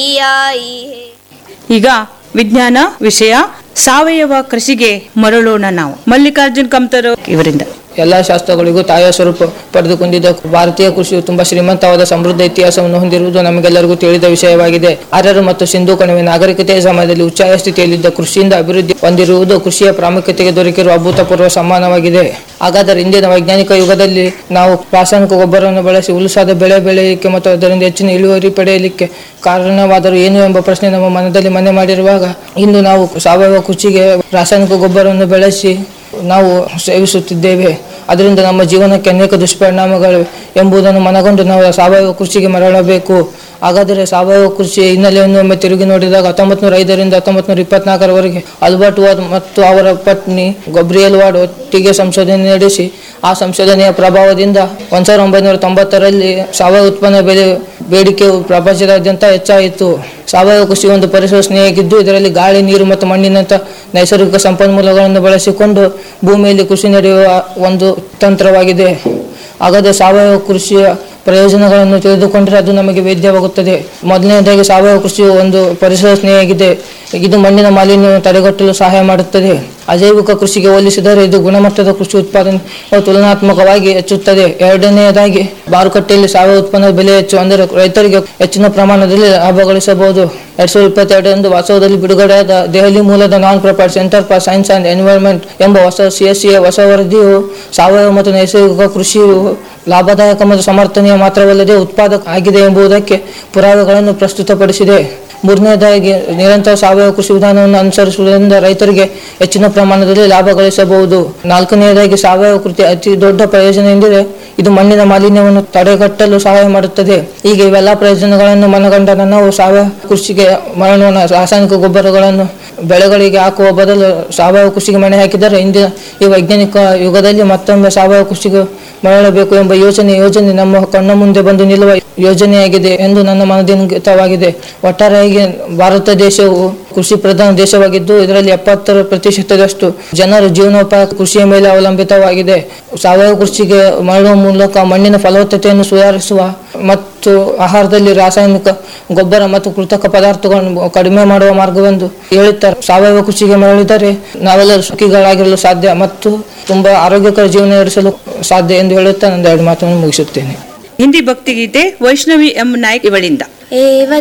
आई है ಈಗ ವಿಜ್ಞಾನ ವಿಷಯ ಸಾವಯವ ಕೃಷಿಗೆ ಮರಳೋಣ ನಾವು ಮಲ್ಲಿಕಾರ್ಜುನ್ ಕಮ್ತರ್ ಇವರಿಂದ ಎಲ್ಲ ಶಾಸ್ತ್ರಗಳಿಗೂ ತಾಯಿಯ ಸ್ವರೂಪ ಪಡೆದುಕೊಂಡಿದ್ದ ಭಾರತೀಯ ಕೃಷಿಯು ತುಂಬಾ ಶ್ರೀಮಂತವಾದ ಸಮೃದ್ಧ ಇತಿಹಾಸವನ್ನು ಹೊಂದಿರುವುದು ನಮಗೆಲ್ಲರಿಗೂ ತಿಳಿದ ವಿಷಯವಾಗಿದೆ ಆರ್ಯರು ಮತ್ತು ಸಿಂಧು ಕಣಿವೆ ನಾಗರಿಕತೆಯ ಸಮಯದಲ್ಲಿ ಉಚ್ಚಾಯ ಸ್ಥಿತಿಯಲ್ಲಿದ್ದ ಕೃಷಿಯಿಂದ ಅಭಿವೃದ್ಧಿ ಹೊಂದಿರುವುದು ಕೃಷಿಯ ಪ್ರಾಮುಖ್ಯತೆಗೆ ದೊರಕಿರುವ ಅಭೂತಪೂರ್ವ ಸಮ್ಮಾನವಾಗಿದೆ ಹಾಗಾದರೆ ಇಂದಿನ ವೈಜ್ಞಾನಿಕ ಯುಗದಲ್ಲಿ ನಾವು ರಾಸಾಯನಿಕ ಗೊಬ್ಬರವನ್ನು ಬಳಸಿ ಉಲ್ಲಾಸದ ಬೆಳೆ ಬೆಳೆಯಲಿಕ್ಕೆ ಮತ್ತು ಅದರಿಂದ ಹೆಚ್ಚಿನ ಇಳುವರಿ ಪಡೆಯಲಿಕ್ಕೆ ಕಾರಣವಾದರೂ ಏನು ಎಂಬ ಪ್ರಶ್ನೆ ನಮ್ಮ ಮನದಲ್ಲಿ ಮನೆ ಮಾಡಿರುವಾಗ ಇಂದು ನಾವು ಸಾವಯವ ಕೃಷಿಗೆ ರಾಸಾಯನಿಕ ಗೊಬ್ಬರವನ್ನು ಬೆಳೆಸಿ ನಾವು ಸೇವಿಸುತ್ತಿದ್ದೇವೆ ಅದರಿಂದ ನಮ್ಮ ಜೀವನಕ್ಕೆ ಅನೇಕ ದುಷ್ಪರಿಣಾಮಗಳು ಎಂಬುದನ್ನು ಮನಗೊಂಡು ನಾವು ಸಾವಯವ ಕೃಷಿಗೆ ಮರಳಬೇಕು ಹಾಗಾದರೆ ಸಾವಯವ ಕೃಷಿಯ ಹಿನ್ನೆಲೆಯನ್ನು ಒಮ್ಮೆ ತಿರುಗಿ ನೋಡಿದಾಗ ಹತ್ತೊಂಬತ್ತು ನೂರ ಐದರಿಂದ ಹತ್ತೊಂಬತ್ತು ನೂರ ಇಪ್ಪತ್ನಾಲ್ಕರವರೆಗೆ ಅಲ್ಬರ್ಟ್ ವಾದ್ ಮತ್ತು ಅವರ ಪತ್ನಿ ಗಬ್ರಿಯಲ್ ವಾಡ್ ಒಟ್ಟಿಗೆ ಸಂಶೋಧನೆ ನಡೆಸಿ ಆ ಸಂಶೋಧನೆಯ ಪ್ರಭಾವದಿಂದ ಒಂದು ಸಾವಿರದ ಒಂಬೈನೂರ ತೊಂಬತ್ತರಲ್ಲಿ ಸಾವಯವ ಉತ್ಪನ್ನ ಬೆಲೆ ಬೇಡಿಕೆಯು ಪ್ರಪಂಚದಾದ್ಯಂತ ಹೆಚ್ಚಾಯಿತು ಸಾವಯವ ಕೃಷಿ ಒಂದು ಪರಿಸರ ಸ್ನೇಹಿಯಾಗಿದ್ದು ಇದರಲ್ಲಿ ಗಾಳಿ ನೀರು ಮತ್ತು ಮಣ್ಣಿನಂಥ ನೈಸರ್ಗಿಕ ಸಂಪನ್ಮೂಲಗಳನ್ನು ಬಳಸಿಕೊಂಡು ಭೂಮಿಯಲ್ಲಿ ಕೃಷಿ ನಡೆಯುವ ಒಂದು ತಂತ್ರವಾಗಿದೆ ಹಾಗಾದರೆ ಸಾವಯವ ಕೃಷಿಯ ಪ್ರಯೋಜನಗಳನ್ನು ತಿಳಿದುಕೊಂಡರೆ ಅದು ನಮಗೆ ವೇದ್ಯವಾಗುತ್ತದೆ ಮೊದಲನೇದಾಗಿ ಸಾವಯವ ಕೃಷಿಯು ಒಂದು ಪರಿಸರ ಸ್ನೇಹಿಯಾಗಿದೆ ಇದು ಮಣ್ಣಿನ ಮಾಲಿನ್ಯವನ್ನು ತಡೆಗಟ್ಟಲು ಸಹಾಯ ಮಾಡುತ್ತದೆ ಅಜೈವಿಕ ಕೃಷಿಗೆ ಹೋಲಿಸಿದರೆ ಇದು ಗುಣಮಟ್ಟದ ಕೃಷಿ ಉತ್ಪಾದನೆ ತುಲನಾತ್ಮಕವಾಗಿ ಹೆಚ್ಚುತ್ತದೆ ಎರಡನೆಯದಾಗಿ ಮಾರುಕಟ್ಟೆಯಲ್ಲಿ ಸಾವಯವ ಉತ್ಪನ್ನದ ಬೆಲೆ ಹೆಚ್ಚು ಅಂದರೆ ರೈತರಿಗೆ ಹೆಚ್ಚಿನ ಪ್ರಮಾಣದಲ್ಲಿ ಲಾಭ ಗಳಿಸಬಹುದು ಎರಡ್ ಸಾವಿರದ ಇಪ್ಪತ್ತೆರಡರಂದು ವಾಸ್ತವದಲ್ಲಿ ಬಿಡುಗಡೆಯಾದ ದೆಹಲಿ ಮೂಲದ non profit centre for science and environment ಎಂಬ ಹೊಸ ಸಿಎಸ್ಸಿಯ ಹೊಸ ವರದಿಯು ಸಾವಯವ ಮತ್ತು ನೈಸರ್ಗಿಕ ಕೃಷಿಯು ಲಾಭದಾಯಕ ಮತ್ತು ಸಮರ್ಥನೀಯ ಮಾತ್ರವಲ್ಲದೆ ಉತ್ಪಾದಕ ಆಗಿದೆ ಎಂಬುದಕ್ಕೆ ಪುರಾವೆಗಳನ್ನು ಪ್ರಸ್ತುತಪಡಿಸಿದೆ ಮೂರನೇದಾಗಿ ನಿರಂತರ ಸಾವಯವ ಕೃಷಿ ವಿಧಾನವನ್ನು ಅನುಸರಿಸುವುದರಿಂದ ರೈತರಿಗೆ ಹೆಚ್ಚಿನ ಪ್ರಮಾಣದಲ್ಲಿ ಲಾಭ ಗಳಿಸಬಹುದು ನಾಲ್ಕನೆಯದಾಗಿ ಸಾವಯವ ಕೃಷಿ ಅತಿ ದೊಡ್ಡ ಪ್ರಯೋಜನ ಎಂದರೆ ಇದು ಮಣ್ಣಿನ ಮಾಲಿನ್ಯವನ್ನು ತಡೆಗಟ್ಟಲು ಸಹಾಯ ಮಾಡುತ್ತದೆ ಹೀಗೆ ಇವೆಲ್ಲ ಪ್ರಯೋಜನಗಳನ್ನು ಮನಗಂಡ ನಾವು ಸಾವಯವ ಕೃಷಿಗೆ ಮರಳೋಣ ರಾಸಾಯನಿಕ ಗೊಬ್ಬರಗಳನ್ನು ಬೆಳೆಗಳಿಗೆ ಹಾಕುವ ಬದಲು ಸಾವಯವ ಕೃಷಿಗೆ ಮಣೆ ಹಾಕಿದರೆ ಇಂದಿನ ಈ ವೈಜ್ಞಾನಿಕ ಯುಗದಲ್ಲಿ ಮತ್ತೊಮ್ಮೆ ಸಾವಯವ ಕೃಷಿಗೆ ಮರಳಬೇಕು ಎಂಬ ಯೋಜನೆ ಯೋಜನೆ ನಮ್ಮ ಕಣ್ಣ ಮುಂದೆ ಬಂದು ನಿಲ್ಲುವ ಯೋಜನೆಯಾಗಿದೆ ಎಂದು ನನ್ನ ಮನದಿಂಗಿತವಾಗಿದೆ ಒಟ್ಟಾರೆಯಾಗಿ ಭಾರತ ದೇಶವು ಕೃಷಿ ಪ್ರಧಾನ ದೇಶವಾಗಿದ್ದು ಇದರಲ್ಲಿ ಎಪ್ಪತ್ತರ ಪ್ರತಿಶತದಷ್ಟು ಜನರ ಜೀವನೋಪಾಯ ಕೃಷಿಯ ಮೇಲೆ ಅವಲಂಬಿತವಾಗಿದೆ ಸಾವಯವ ಕೃಷಿಗೆ ಮರಳುವ ಮೂಲಕ ಮಣ್ಣಿನ ಫಲವತ್ತತೆಯನ್ನು ಸುಧಾರಿಸುವ ಮತ್ತು ಆಹಾರದಲ್ಲಿ ರಾಸಾಯನಿಕ ಗೊಬ್ಬರ ಮತ್ತು ಕೃತಕ ಪದಾರ್ಥಗಳನ್ನು ಕಡಿಮೆ ಮಾಡುವ ಮಾರ್ಗವೆಂದು ಹೇಳುತ್ತಾರೆ ಸಾವಯವ ಕೃಷಿಗೆ ಮರಳಿದರೆ ನಾವೆಲ್ಲರೂ ಸುಖಿಗಳಾಗಿರಲು ಸಾಧ್ಯ ಮತ್ತು ತುಂಬಾ ಆರೋಗ್ಯಕರ ಜೀವನ ನಡೆಸಲು ಸಾಧ್ಯ ಎಂದು ಹೇಳುತ್ತಾ ನನ್ನ ಎರಡು ಮಾತನ್ನು ಮುಗಿಸುತ್ತೇನೆ ಹಿಂದಿ ಭಕ್ತಿಗೀತೆ ವೈಷ್ಣವಿ ಎಂ ನಾಯ್ಕ್ ಇವಳಿಂದ एव